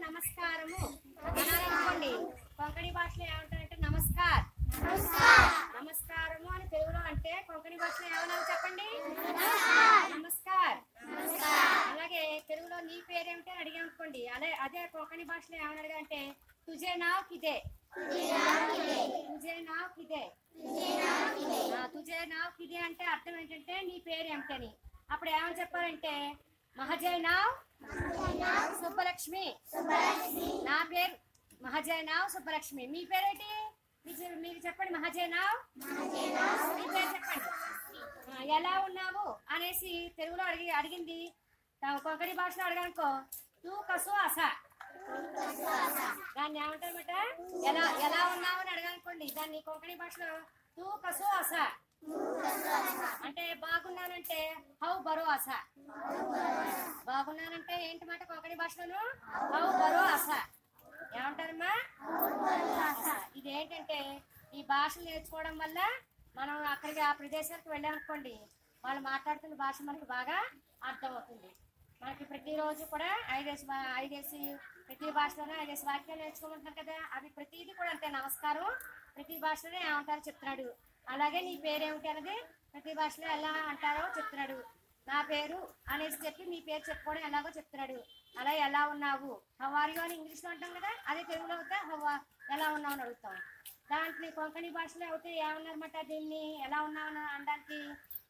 నమస్కారము అనాలనుకోండి కొంకణి భాషలో ఏమంటారంటే నమస్కార్ నమస్కారము అని తెలుగులో అంటే కొంకణి భాషలో ఏమన్నా చెప్పండి నమస్కార్ అలాగే తెలుగులో నీ పేరేమిటి అని అడిగాం అనుకోండి అదే అదే కొంకణి భాషలో ఏమని అడిగా అంటే తుజే నావ్ కిదే తుజే నావ్ కిదే ఆ, తుజే నావ్ కిదే అంటే అర్థం ఏంటంటే నీ పేరు ఏమిటని అప్పుడు ఏమని చెప్పాలంటే మహజయ్ నావ్ సుబ్బలక్ష్మి నా పేరు మహజయ్ నావ్ సుబ్బలక్ష్మి మీ పేరేంటి మీరు మీరు చెప్పండి మహజయ్ నావ్ మీ పేరు చెప్పండి ఆ, ఎలా ఉన్నావు అనేసి తెలుగులో అడిగి అడిగింది తా- కొంకణి భాషలో అడగనుకో తూ కసు అస దాన్ని ఏమంటారన్నమాట ఎలా ఎలా ఉన్నావు అని అడగనుకోండి దాన్ని కొంకణి భాషలో తూ కసు అస అంటే బాగున్నానంటే హౌ బరో అస బాగున్నానంటే ఏంటి మాట కొంకణి భాషలోను హౌ బరో అస ఏమంటారమ్మా ఇది ఏంటంటే ఈ భాషలు నేర్చుకోవడం వల్ల మనం అక్కడికి ఆ ప్రదేశానికి వెళ్ళామనుకోండి వాళ్ళు మాట్లాడుతున్న భాష మనకి బాగా అర్థమవుతుంది మనకి ప్రతిరోజు కూడా ఐదేసి వా- ఐదేసి ప్రతి భాషలోనే ఐదేసి వాక్యాలు నేర్చుకోమంటున్నాం కదా అవి ప్రతిదీ కూడా అంతే నమస్కారం ప్రతి భాషలోనే ఏమంటారో చెప్తున్నాడు అలాగే నీ పేరేమిటి అనేది ప్రతి భాషలో ఎలా అంటారో చెప్తున్నాడు నా పేరు అనేసి చెప్పి మీ పేరు చెప్పుకోవడం ఎలాగో చెప్తున్నాడు అలా ఎలా ఉన్నావు హవారియో అని ఇంగ్లీష్లో అంటాం కదా అదే తెలుగులో అయితే హవా ఎలా ఉన్నావు అని అడుగుతాం దాంట్లో కొంకణి భాషలో అయితే ఏమన్నారన్నమాట దీన్ని ఎలా ఉన్నావు అని అనడానికి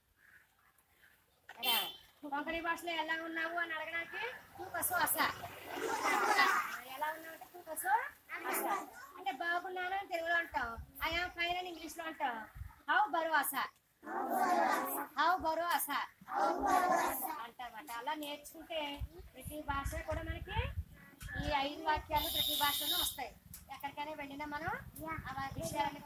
ఎలా? కొంకణి భాషలో ఎలా ఉన్నావు అని అడగడానికి తూ కసు అస ఎలా ఉన్నావు అంటే తూ కసు అస అంటే బాగున్నాను అని తెలుగులో అంటాం ఐ ఆమ్ ఫైన్ అని ఇంగ్లీష్లో అంటాం హౌ బరు అస హౌ బరు అస అంటారన్నమాట అలా నేర్చుకుంటే ప్రతి భాష కూడా మనకి ఈ ఐదు వాక్యాలు ప్రతి భాషలోనూ వస్తాయి ఎక్కడికైనా వెళ్ళినా మనం ఆ విషయాలు